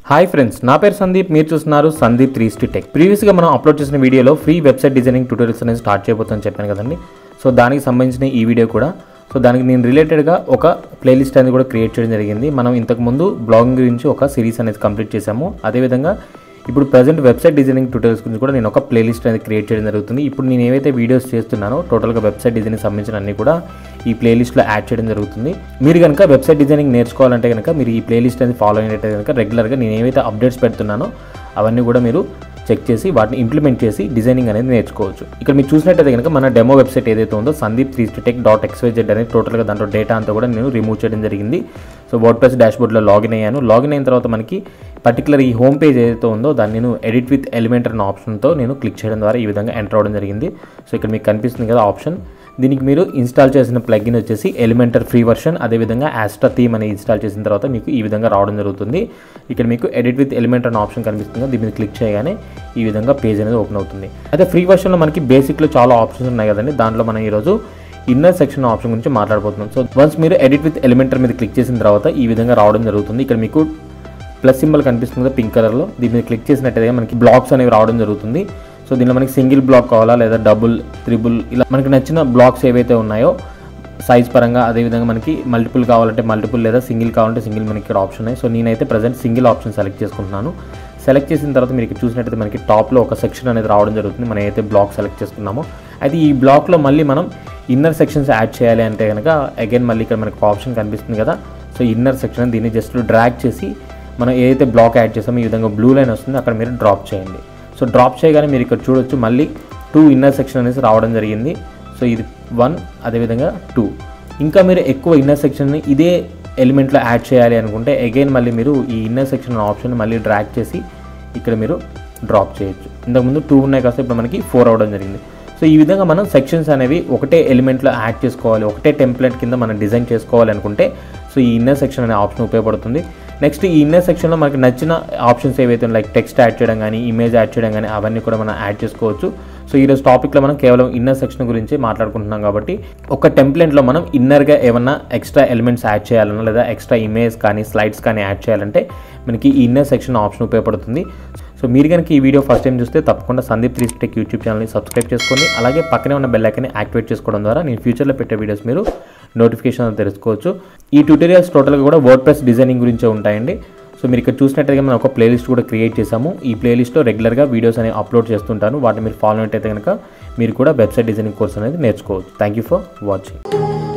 hi friends నా పేరు సందీప్ మీరు చూస్తున్నారు సందీప్ త్రీ స్టీ టెక్ ప్రీవియస్గా మనం అప్లోడ్ చేసిన వీడియోలో ఫ్రీ వెబ్సైట్ డిజైనింగ్ ట్యూటోరియల్స్ అనేది స్టార్ట్ చేయబోతుందని చెప్పాను కదండి సో దానికి సంబంధించిన ఈ వీడియో కూడా సో దానికి నేను రిలేటెడ్గా ఒక ప్లేలిస్ట్ అనేది కూడా క్రియేట్ చేయడం జరిగింది మనం ఇంతకుముందు బ్లాగింగ్ గురించి ఒక సిరీస్ అనేది కంప్లీట్ చేశాము అదేవిధంగా ఇప్పుడు ప్రజెంట్ వెబ్సైట్ డిజైనింగ్ ట్యూటోరియల్స్ గురించి కూడా నేను ఒక ప్లేలిస్ట్ అనేది క్రియేట్ చేయడం జరుగుతుంది ఇప్పుడు నేను ఏవైతే వీడియోస్ చేస్తున్నానో టోటల్గా వెబ్సైట్ డిజైనింగ్ సంబంధించిన అన్ని కూడా ఈ ప్లేలిస్ట్లో యాడ్ చేయడం జరుగుతుంది మీరు కనుక వెబ్సైట్ డిజైనింగ్ నేర్చుకోవాలంటే కనుక మీరు ఈ ప్లేలిస్ట్ అనేది ఫాలో అయినట్టే కనుక రెగ్యులర్గా నేను ఏవైతే అప్డేట్స్ పెడుతున్నానో అవన్నీ కూడా మీరు చెక్ చేసి వాటిని ఇంప్లిమెంట్ చేసి డిజైనింగ్ అనేది నేర్చుకోవచ్చు ఇక్కడ మీరు చూసినట్టయితే కనుక మన డెమో వెబ్సైట్ ఏదైతే ఉందో Sandeep three tech dot XYZ అనేది టోటల్గా దాంట్లో డేటా అంతా కూడా నేను రిమూవ్ చేయడం జరిగింది సో వర్డ్ ప్లస్ డాష్బోర్డ్లో లాగిన్ అయ్యాను లాగిన్ అయిన తర్వాత మనకి పర్టికులర్ ఈ హోమ్ పేజ్ ఏదైతే ఉందో దాన్ని నేను ఎడిట్ విత్ ఎలిమెంటర్ అనే ఆప్షన్తో నేను క్లిక్ చేయడం ద్వారా ఈ విధంగా ఎంటర్ అవ్వడం జరిగింది సో ఇక్కడ మీకు కనిపిస్తుంది కదా ఆప్షన్ దీనికి మీరు ఇన్స్టాల్ చేసిన ప్లగ్ఇన్ వచ్చేసి ఎలిమెంటర్ ఫ్రీ వర్షన్ అదేవిధంగా యాస్ట్రా థీమ్ అనేది ఇన్స్టాల్ చేసిన తర్వాత మీకు ఈ విధంగా రావడం జరుగుతుంది ఇక్కడ మీకు ఎడిట్ విత్ ఎలిమెంటర్ అనే ఆప్షన్ కనిపిస్తుంది దీని మీద క్లిక్ చేయగానే ఈ విధంగా పేజ్ అనేది ఓపెన్ అవుతుంది అయితే ఫ్రీ వర్షన్లో మనకి బేసిక్లో చాలా ఆప్షన్స్ ఉన్నాయి కదండి దాంట్లో మనం ఈరోజు ఇన్నర్ సెక్షన్ ఆప్షన్ గురించి మాట్లాడబోతున్నాం సో వన్స్ మీరు ఎడిట్ విత్ ఎలిమెంటర్ మీద క్లిక్ చేసిన తర్వాత ఈ విధంగా రావడం జరుగుతుంది ఇక్కడ మీకు ప్లస్ సింబల్ కనిపిస్తుంది కదా పింక్ కలర్లో దీని మీద క్లిక్ చేసినట్టయితే మనకి బ్లాక్స్ అనేవి రావడం జరుగుతుంది సో దీనిలో మనకి సింగిల్ బ్లాక్ కావాలా లేదా డబుల్ త్రిబుల్ ఇలా మనకి నచ్చిన బ్లాక్స్ ఏవైతే ఉన్నాయో సైజ్ పరంగా అదేవిధంగా మనకి మల్టిపుల్ కావాలంటే మల్టిపుల్ లేదా సింగిల్ కావాలంటే సింగిల్ మనకి ఇక్కడ ఆప్షన్ ఉన్నాయి సో నేనైతే ప్రజెంట్ సింగిల్ ఆప్షన్ సెలెక్ట్ చేసుకుంటున్నాను సెలెక్ట్ చేసిన తర్వాత మీరు ఇక్కడ చూసినట్టయితే మనకి టాప్లో ఒక సెక్షన్ అనేది రావడం జరుగుతుంది మనం ఏదైతే బ్లాక్ సెలెక్ట్ చేసుకున్నామో అయితే ఈ బ్లాక్లో మళ్ళీ మనం ఇన్నర్ సెక్షన్స్ యాడ్ చేయాలి అంటే కనుక అగైన్ మళ్ళీ ఇక్కడ మనకి ఆప్షన్ కనిపిస్తుంది కదా సో ఇన్నర్ సెక్షన్ దీన్ని జస్ట్ డ్రాగ్ చేసి మనం ఏదైతే బ్లాక్ యాడ్ చేసామో ఈ విధంగా బ్లూ లైన్ వస్తుంది అక్కడ మీరు డ్రాప్ చేయండి సో డ్రాప్ చేయగానే మీరు ఇక్కడ చూడొచ్చు మళ్ళీ టూ ఇన్నర్ సెక్షన్ అనేసి రావడం జరిగింది సో ఇది వన్ అదేవిధంగా టూ ఇంకా మీరు ఎక్కువ ఇన్నర్ సెక్షన్ని ఇదే ఎలిమెంట్లో యాడ్ చేయాలి అనుకుంటే అగైన్ మళ్ళీ మీరు ఈ ఇన్నర్ సెక్షన్ ఆప్షన్ మళ్ళీ డ్రాగ్ చేసి ఇక్కడ మీరు డ్రాప్ చేయొచ్చు ఇంతకుముందు టూ ఉన్నాయి కాస్త ఇప్పుడు మనకి ఫోర్ అవడం జరిగింది సో ఈ విధంగా మనం సెక్షన్స్ అనేవి ఒకటే ఎలిమెంట్లో యాడ్ చేసుకోవాలి ఒకటే టెంప్లెట్ కింద మనం డిజైన్ చేసుకోవాలి అనుకుంటే సో ఈ ఇన్నర్ సెక్షన్ అనే ఆప్షన్ ఉపయోగపడుతుంది నెక్స్ట్ ఈ ఇన్నర్ సెక్షన్లో మనకి నచ్చిన ఆప్షన్స్ ఏవైతే లైక్ టెక్స్ట్ యాడ్ చేయడం కానీ ఇమేజ్ యాడ్ చేయడం కానీ అవన్నీ కూడా మనం యాడ్ చేసుకోవచ్చు సో ఈరోజు టాపిక్లో మనం కేవలం ఇన్నర్ సెక్షన్ గురించి మాట్లాడుకుంటున్నాం కాబట్టి ఒక టెంప్లెంట్లో మనం ఇన్నర్గా ఏమన్నా ఎక్స్ట్రా ఎలిమెంట్స్ యాడ్ చేయాలన్నా లేదా ఎక్స్ట్రా ఇమేజ్ కానీ స్లైడ్స్ కానీ యాడ్ చేయాలంటే మనకి ఈ ఇన్నర్ సెక్షన్ ఆప్షన్ ఉపయోగపడుతుంది సో మీరు కనుక ఈ వీడియో ఫస్ట్ టైం చూస్తే తప్పకుండా సందీప్ త్రీ టెక్ యూట్యూబ్ ఛానల్ని సబ్స్క్రైబ్ చేసుకోండి అలాగే పక్కనే ఉన్న బెల్ ఐకన్ని యాక్టివేట్ చేసుకోవడం ద్వారా నేను ఫ్యూచర్లో పెట్టే వీడియోస్ మీరు నోటిఫికేషన్ తెలుసుకోవచ్చు ఈ ట్యూటోరియల్స్ టోటల్గా కూడా వర్డ్ ప్రెస్ డిజైనింగ్ గురించే ఉంటాయండి సో మీరు ఇక్కడ చూసినట్టయితే మనం ఒక ప్లేలిస్ట్ కూడా క్రియేట్ చేసాము ఈ ప్లేలిస్ట్లో రెగ్యులర్గా వీడియోస్ అనేవి అప్లోడ్ చేస్తుంటాను వాటిని మీరు ఫాలో అయినట్టయితే కనుక మీరు కూడా వెబ్సైట్ డిజైనింగ్ కోర్స్ అనేది నేర్చుకోవచ్చు థ్యాంక్ యూ ఫర్ వాచింగ్